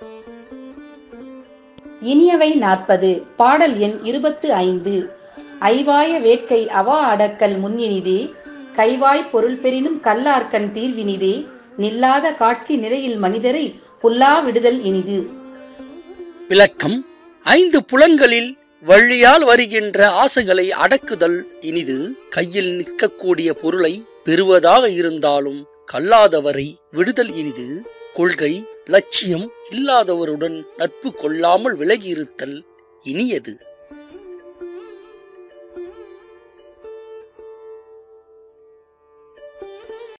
இனியவை நாற்பது பாடல் எண் இருபத்து ஐந்து ஐவாய வேட்கை அவா அடக்கல் முன்னினிதே கைவாய் பொருள் பெறினும் கல்லார்க்கண் தீர்வினிதே நில்லாத காட்சி நிறையில் மனிதரை புல்லா விடுதல் இனிது விளக்கம் ஐந்து புலன்களில் வழியால் வருகின்ற ஆசைகளை அடக்குதல் இனிது கையில் நிற்கக்கூடிய பொருளை பெறுவதாக இருந்தாலும் கல்லாதவரை விடுதல் இனிது கொள்கை லட்சியம் இல்லாதவருடன் நட்பு கொள்ளாமல் விலகியிருத்தல் இனியது